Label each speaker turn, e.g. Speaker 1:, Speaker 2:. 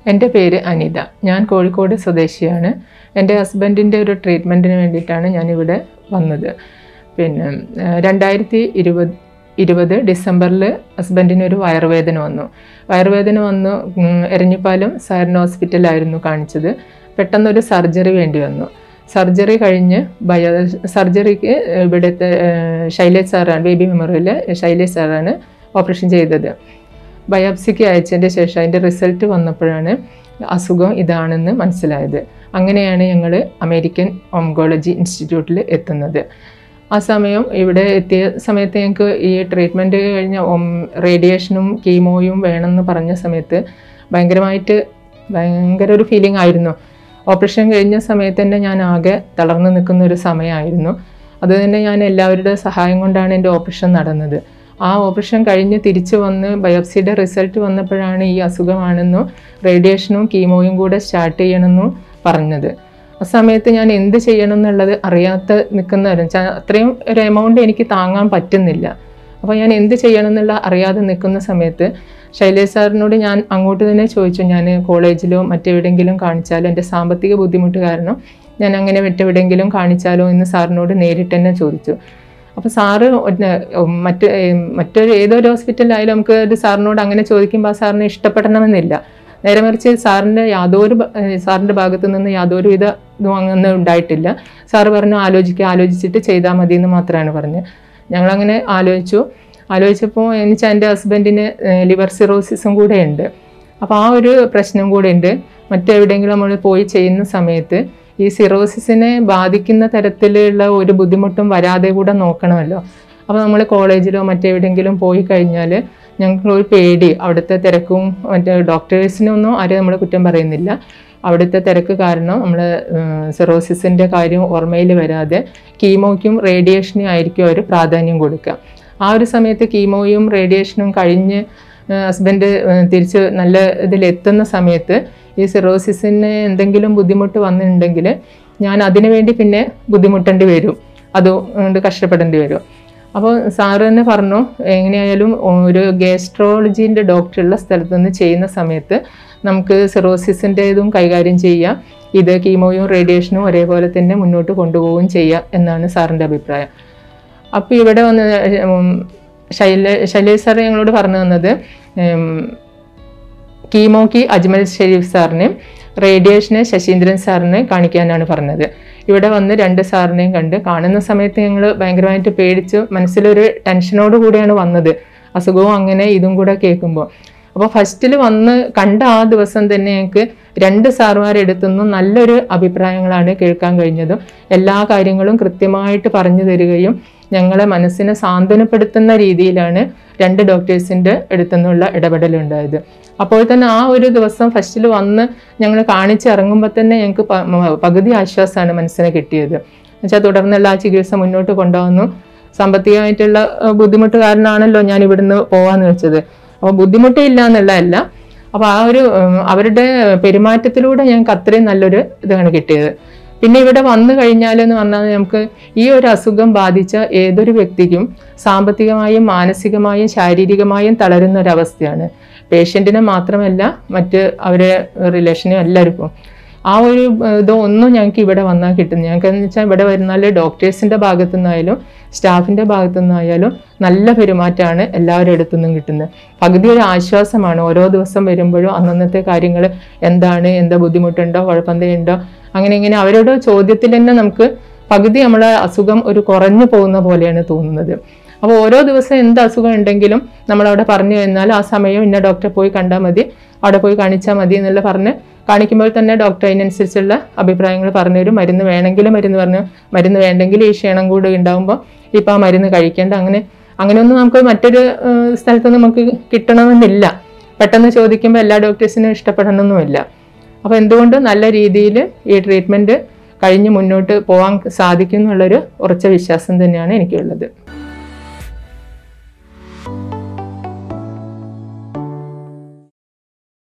Speaker 1: എൻ്റെ പേര് അനിത ഞാൻ കോഴിക്കോട് സ്വദേശിയാണ് എൻ്റെ ഹസ്ബൻഡിൻ്റെ ഒരു ട്രീറ്റ്മെൻറ്റിന് വേണ്ടിയിട്ടാണ് ഞാനിവിടെ വന്നത് പിന്നെ ഏഹ്, രണ്ടായിരത്തി ഇരുപത് ഇരുപത് ഡിസംബറിൽ ഹസ്ബൻഡിന് ഒരു വയറുവേദന വന്നു വയറുവേദന വന്നു ഉം, എരഞ്ഞിപ്പാലം സാറിന് ഹോസ്പിറ്റലായിരുന്നു കാണിച്ചത് പെട്ടെന്നൊരു സർജറി വേണ്ടി വന്നു സർജറി കഴിഞ്ഞ് ബയോ സർജറിക്ക് ഇവിടുത്തെ ഏഹ്, ശൈലേഷ് സാറാണ് ബേബി മെമ്മോറിയൽ ശൈലേഷ് സാറാണ് ഓപ്പറേഷൻ ചെയ്തത് ബയോപ്സിക്ക് അയച്ചതിൻ്റെ ശേഷം അതിൻ്റെ റിസൾട്ട് വന്നപ്പോഴാണ് അസുഖം ഇതാണെന്ന് മനസ്സിലായത് അങ്ങനെയാണ് ഞങ്ങൾ അമേരിക്കൻ ഓങ്കോളജി ഇൻസ്റ്റിറ്റ്യൂട്ടിൽ എത്തുന്നത് ആ സമയം ഇവിടെ എത്തിയ സമയത്ത് ഞങ്ങൾക്ക് ഈ ട്രീറ്റ്മെൻറ്റ് കഴിഞ്ഞ റേഡിയേഷനും കീമോയും വേണമെന്ന് പറഞ്ഞ സമയത്ത് ഭയങ്കരമായിട്ട് ഭയങ്കര ഒരു ഫീലിംഗ് ആയിരുന്നു ഓപ്പറേഷൻ കഴിഞ്ഞ സമയത്ത് തന്നെ ഞാൻ ആകെ തളർന്നു നിൽക്കുന്ന ഒരു സമയമായിരുന്നു അത് തന്നെ ഞാൻ എല്ലാവരുടെ സഹായം കൊണ്ടാണ് എൻ്റെ ഓപ്പറേഷൻ നടന്നത് ആ ഓപ്പറേഷൻ കഴിഞ്ഞ് തിരിച്ചു വന്ന് ബയോപ്സിയുടെ റിസൾട്ട് വന്നപ്പോഴാണ് ഈ അസുഖമാണെന്നും റേഡിയേഷനും കീമോയും കൂടെ സ്റ്റാർട്ട് ചെയ്യണമെന്നും പറഞ്ഞത് ആ സമയത്ത് ഞാൻ എന്ത് ചെയ്യണം എന്നുള്ളത് അറിയാത്ത നിൽക്കുന്നവരും അത്രയും ഒരു എമൗണ്ട് എനിക്ക് താങ്ങാൻ പറ്റുന്നില്ല അപ്പോൾ ഞാൻ എന്ത് ചെയ്യണം എന്നുള്ള അറിയാതെ നിൽക്കുന്ന സമയത്ത് ശൈലേഷ് സാറിനോട് ഞാൻ അങ്ങോട്ട് തന്നെ ചോദിച്ചു ഞാൻ കോളേജിലോ മറ്റെവിടെയെങ്കിലും കാണിച്ചാലോ എൻ്റെ സാമ്പത്തിക ബുദ്ധിമുട്ട് കാരണം ഞാൻ അങ്ങനെ മറ്റെവിടെയെങ്കിലും കാണിച്ചാലോ എന്ന് സാറിനോട് നേരിട്ട് തന്നെ ചോദിച്ചു അപ്പോൾ സാറ് ഒന്ന് മറ്റ് ഏം, മറ്റൊരു ഏതൊരു ഹോസ്പിറ്റലിലായാലും നമുക്ക് ഒരു സാറിനോട് അങ്ങനെ ചോദിക്കുമ്പോൾ ആ സാറിനെ ഇഷ്ടപ്പെടണമെന്നില്ല നേരെ മറിച്ച് സാറിൻ്റെ യാതൊരു ഭ- ഏഹ് സാറിൻ്റെ ഭാഗത്തു നിന്ന് യാതൊരു വിധ ഇതും അങ്ങനെ ഉണ്ടായിട്ടില്ല സാറ് പറഞ്ഞു ആലോചിക്കുക ആലോചിച്ചിട്ട് ചെയ്താൽ മതി എന്ന് മാത്രമാണ് പറഞ്ഞത് ഞങ്ങളങ്ങനെ ആലോചിച്ചു ആലോചിച്ചപ്പോൾ എനിക്ക് എൻ്റെ ഹസ്ബൻഡിന് ലിവർ സിറോസിസും കൂടെ ഉണ്ട് അപ്പോൾ ആ ഒരു പ്രശ്നം കൂടെ ഉണ്ട് മറ്റെവിടെയെങ്കിലും നമ്മൾ പോയി ചെയ്യുന്ന സമയത്ത് ഈ സിറോസിസിനെ ബാധിക്കുന്ന തരത്തിലുള്ള ഒരു ബുദ്ധിമുട്ടും വരാതെ കൂടെ നോക്കണമല്ലോ അപ്പോൾ നമ്മൾ കോളേജിലോ മറ്റെവിടെയെങ്കിലും പോയി കഴിഞ്ഞാൽ ഞങ്ങൾക്ക് ഒരു പേടി അവിടുത്തെ തിരക്കും മറ്റേ ഡോക്ടേഴ്സിനൊന്നും ആരും നമ്മൾ കുറ്റം പറയുന്നില്ല അവിടുത്തെ തിരക്ക് കാരണം നമ്മൾ സിറോസിസിൻ്റെ കാര്യം ഓർമ്മയിൽ വരാതെ കീമോയ്ക്കും റേഡിയേഷനും ആയിരിക്കും അവർ പ്രാധാന്യം കൊടുക്കുക ആ ഒരു സമയത്ത് കീമോയും റേഡിയേഷനും കഴിഞ്ഞ് ഹസ്ബൻഡ് തിരിച്ച് നല്ല ഇതിലെത്തുന്ന സമയത്ത് ഈ സിറോസിസിന് എന്തെങ്കിലും ബുദ്ധിമുട്ട് വന്നിട്ടുണ്ടെങ്കിൽ ഞാൻ അതിനു വേണ്ടി പിന്നെ ബുദ്ധിമുട്ടേണ്ടി വരും അതുകൊണ്ട് കഷ്ടപ്പെടേണ്ടി വരും അപ്പോൾ സാറ് തന്നെ പറഞ്ഞു എങ്ങനെയായാലും ഒരു ഗാസ്ട്രോളജീൻ്റെ ഡോക്ടറുള്ള സ്ഥലത്ത് നിന്ന് ചെയ്യുന്ന സമയത്ത് നമുക്ക് സിറോസിസിൻ്റെ ഇതും കൈകാര്യം ചെയ്യാം ഇത് കീമോയും റേഡിയേഷനും ഒരേപോലെ തന്നെ മുന്നോട്ട് കൊണ്ടുപോവുകയും ചെയ്യാം എന്നാണ് സാറിൻ്റെ അഭിപ്രായം അപ്പോൾ ഇവിടെ വന്ന് ഉം, ശൈല ശൈലേഷ് സാർ ഞങ്ങളോട് പറഞ്ഞു തന്നത് ഉം, കീമോക്ക് അജ്മൽ ഷെരീഫ് സാറിനെയും റേഡിയേഷന് ശശീന്ദ്രൻ സാറിനെ കാണിക്കാനാണ് പറഞ്ഞത് ഇവിടെ വന്ന് രണ്ട് സാറിനെയും കണ്ട് കാണുന്ന സമയത്ത് ഞങ്ങൾ ഭയങ്കരമായിട്ട് പേടിച്ച് മനസ്സിലൊരു ടെൻഷനോട് കൂടിയാണ് വന്നത് അസുഖവും അങ്ങനെ ഇതും കൂടെ കേൾക്കുമ്പോൾ അപ്പോൾ ഫസ്റ്റിൽ വന്ന് കണ്ട ആ ദിവസം തന്നെ ഞങ്ങൾക്ക് രണ്ട് സാറുമാരെടുത്തുനിന്നും നല്ലൊരു അഭിപ്രായങ്ങളാണ് കേൾക്കാൻ കഴിഞ്ഞതും എല്ലാ കാര്യങ്ങളും കൃത്യമായിട്ട് പറഞ്ഞു തരികയും ഞങ്ങളെ മനസ്സിനെ സാന്ത്വനപ്പെടുത്തുന്ന രീതിയിലാണ് രണ്ട് ഡോക്ടേഴ്സിൻ്റെ അടുത്തുനിന്നുള്ള ഇടപെടലുണ്ടായത് അപ്പോൾ തന്നെ ആ ഒരു ദിവസം ഫസ്റ്റിൽ വന്ന് ഞങ്ങൾ കാണിച്ചിറങ്ങുമ്പോൾ തന്നെ ഞങ്ങൾക്ക് പ- മ- പകുതി ആശ്വാസമാണ് മനസ്സിനെ കിട്ടിയത് എന്നുവെച്ചാൽ തുടർന്നുള്ള ആ ചികിത്സ മുന്നോട്ട് കൊണ്ടുവന്നു സാമ്പത്തികമായിട്ടുള്ള ഏഹ്, ബുദ്ധിമുട്ട് കാരണമാണല്ലോ ഞാൻ ഇവിടുന്ന് പോകാന്ന് വെച്ചത് അപ്പോൾ ബുദ്ധിമുട്ടില്ല എന്നുള്ളതല്ല അപ്പോൾ ആ ഒരു ഉം, അവരുടെ പെരുമാറ്റത്തിലൂടെ ഞങ്ങൾക്ക് അത്രയും നല്ലൊരു ഇതാണ് കിട്ടിയത് പിന്നെ ഇവിടെ വന്നു കഴിഞ്ഞാൽ എന്ന് പറഞ്ഞാൽ നമുക്ക് ഈ ഒരു അസുഖം ബാധിച്ച ഏതൊരു വ്യക്തിക്കും സാമ്പത്തികമായും മാനസികമായും ശാരീരികമായും തളരുന്ന ഒരവസ്ഥയാണ് പേഷ്യൻറ്റിനെ മാത്രമല്ല മറ്റ് അവരെ റിലേഷനും എല്ലാവർക്കും ആ ഒരു ഏഹ്, ഇതൊന്നും ഞങ്ങൾക്ക് ഇവിടെ വന്നാൽ കിട്ടുന്നത് ഞങ്ങൾക്ക് എന്ന് വെച്ചാൽ ഇവിടെ വരുന്നാൽ ഡോക്ടേഴ്സിൻ്റെ ഭാഗത്തു നിന്നായാലും സ്റ്റാഫിൻ്റെ ഭാഗത്തു നിന്നായാലും നല്ല പെരുമാറ്റമാണ് എല്ലാവരുടെ അടുത്തു നിന്നും കിട്ടുന്നത് പകുതി ഒരു ആശ്വാസമാണ് ഓരോ ദിവസം വരുമ്പോഴും അന്നന്നത്തെ കാര്യങ്ങൾ എന്താണ് എന്താ ബുദ്ധിമുട്ടുണ്ടോ കുഴപ്പന്തയുണ്ടോ അങ്ങനെ ഇങ്ങനെ അവരുടെ ചോദ്യത്തിൽ തന്നെ നമുക്ക് പകുതി നമ്മളെ അസുഖം ഒരു കുറഞ്ഞു പോകുന്ന പോലെയാണ് തോന്നുന്നത് അപ്പോൾ ഓരോ ദിവസം എന്ത് അസുഖം ഉണ്ടെങ്കിലും നമ്മളവിടെ പറഞ്ഞു കഴിഞ്ഞാൽ ആ സമയം ഇന്ന ഡോക്ടറെ പോയി കണ്ടാൽ മതി അവിടെ പോയി കാണിച്ചാൽ മതി എന്നുള്ള പറഞ്ഞ് കാണിക്കുമ്പോൾ തന്നെ ഡോക്ടർ അതിനനുസരിച്ചുള്ള അഭിപ്രായങ്ങൾ പറഞ്ഞു തരും മരുന്ന് വേണമെങ്കിൽ മരുന്ന് പറഞ്ഞു മരുന്ന് വേണ്ടെങ്കിൽ ഈ ക്ഷീണം കൂടി ഉണ്ടാകുമ്പോൾ ഇപ്പോൾ ആ മരുന്ന് കഴിക്കേണ്ട അങ്ങനെ അങ്ങനെയൊന്നും നമുക്ക് മറ്റൊരു ഏഹ്, സ്ഥലത്തൊന്നും നമുക്ക് കിട്ടണമെന്നില്ല പെട്ടെന്ന് ചോദിക്കുമ്പോൾ എല്ലാ ഡോക്ടേഴ്സിനും ഇഷ്ടപ്പെടണമെന്നുമില്ല അപ്പോൾ എന്തുകൊണ്ട് നല്ല രീതിയിൽ ഈ ട്രീറ്റ്മെൻറ്റ് കഴിഞ്ഞ് മുന്നോട്ട് പോകാൻ സാധിക്കും എന്നുള്ളൊരു ഉറച്ച വിശ്വാസം തന്നെയാണ് എനിക്കുള്ളത്